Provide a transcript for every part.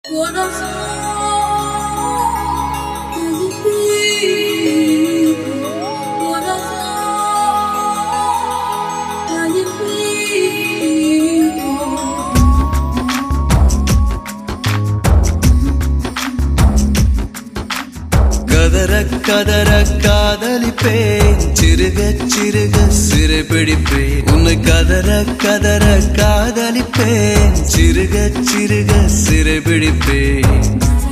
我的心已冰，我的心已冰。 கதற கதற காதலிப்பேன் சிறுக சிறுக சிறை பிடிப்பேன் உன்னை கதற கதற காதலிப்பேன் சிறுக சிறுக சிறை பிடிப்பேன்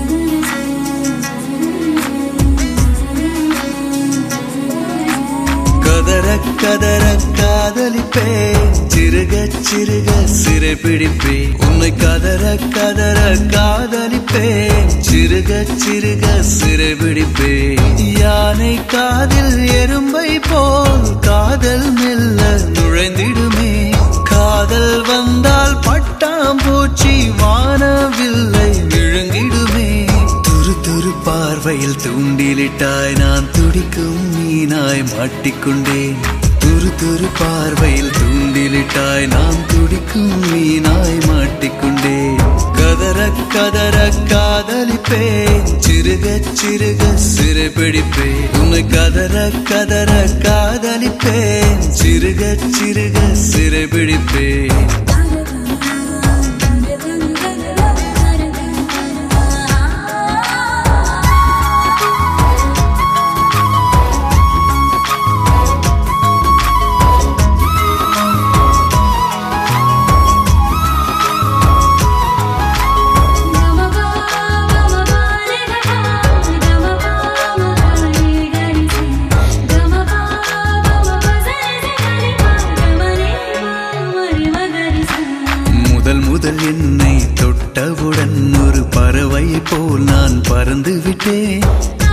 கதற கதற காதலிப்பேன் சிறுக சிறுக சிறை பிடிப்பேன் உன்னை கதற கதற காதலிப்பேன் சிறுக சிறுக சிறை பிடிப்பேன் யானை காதில் எறும்பை போல் காதல் மெல்ல நுழைந்திடுமே காதல் வந்தால் பட்டாம்பூச்சி வானவில்லை விழுங்கிடுமே துரு துரு பார்வையில் தூண்டிலிட்டாய் நான் துடிக்கும் மீனாய் மாட்டிக்கொண்டேன் துரு துரு பார்வையில் தூண்டிலிட்டாய் நான் துடிக்கும் மீனாய் மாட்டிக்கொண்டேன் கதற கதற காதலிப்பேன் சிறுக சிறுக சிறை பிடிப்பேன் உன்னை கதற கதற காதலிப்பேன் சிறுக சிறுக சிறை பிடிப்பேன் முதல் முதல் என்னை தொட்டவுடன் ஒரு பறவை போல் நான் பறந்து விட்டேன்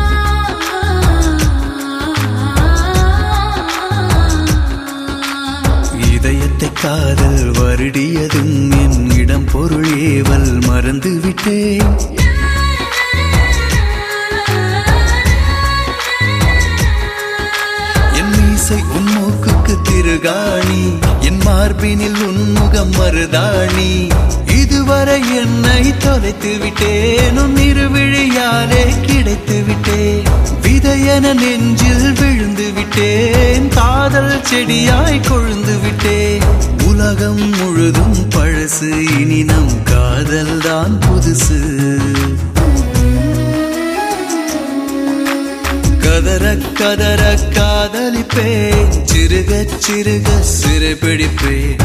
இதயத்தை காதல் வருடியதும் என் இடம் பொருள் ஏவல் மறந்து விட்டேன் என் மீசை உன் மூக்குக்கு திருகாணி என் மார்பினில் உன் முகம் மருதாணி இதுவரை என்னை தொலைத்து விட்டேன் உன் இருவிழியாலே கிடைத்து விட்டேன் விதையென நெஞ்சில் விழுந்து விட்டேன் காதல் செடியாய் கொழுந்து விட்டேன் உலகம் முழுதும் பழசு இனி நம் காதல் தான் புதுசு கதற கதற காதலிப்பேன் சிறுக சிறுக சிறை பிடிப்பேன்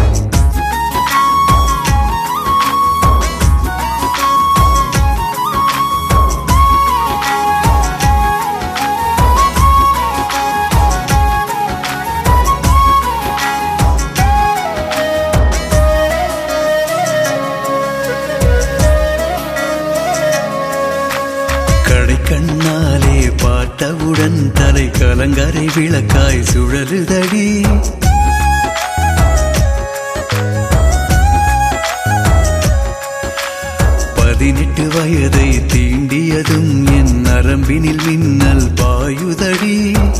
கடை கண்ணாலே பார்த்தவுடன் தலை கலங்கரை விளக்காய் சுழலுதடி பதினெட்டு வயதை தீண்டியதும் என் நரம்பினில் மின்னல் பாயுதடி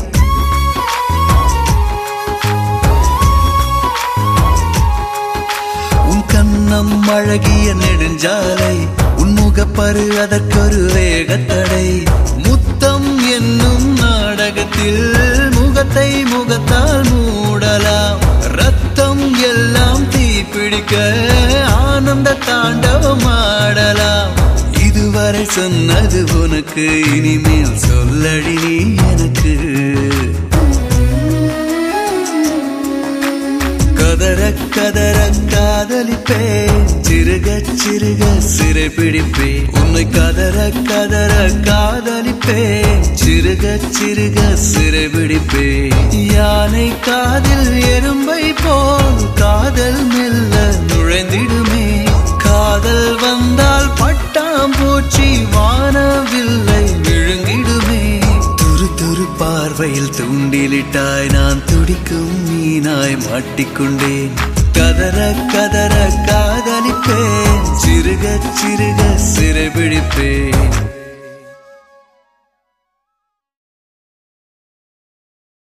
உன் கண்ணம் அழகிய நெடுஞ்சாலை உன் முகப்பரு அதற்கொரு வேகத்தடை முத்தம் என்னும் நாடகத்தில் முகத்தை முகத்தால் மூடலாம் ரத்தம் எல்லாம் தீப்பிடிக்க ஆனந்த தாண்டவம் ஆடலாம் இதுவரை சொன்னது உனக்கு இனிமேல் சொல்லடி நீ எனக்கு கதற கதற காதலிப்பேன் சிறுக சிறுக சிறை பிடிப்பேன் உன்னை கதற கதற காதலிப்பேன் சிறுக சிறுக சிறை பிடிப்பேன் யானை காதில் எறும்பை போல் காதல் மெல்ல நுழைந்திடுமே காதல் வந்தால் பட்டாம்பூச்சி வானவில்லை விழுங்கிடுமே துரு துரு பார்வையில் தூண்டிலிட்டாய் நான் துடிக்கும் மீனாய் மாட்டிக்கொண்டேன் கதற கதற காதலிப்பேன் சிறுக சிறுக சிறை பிடிப்பேன்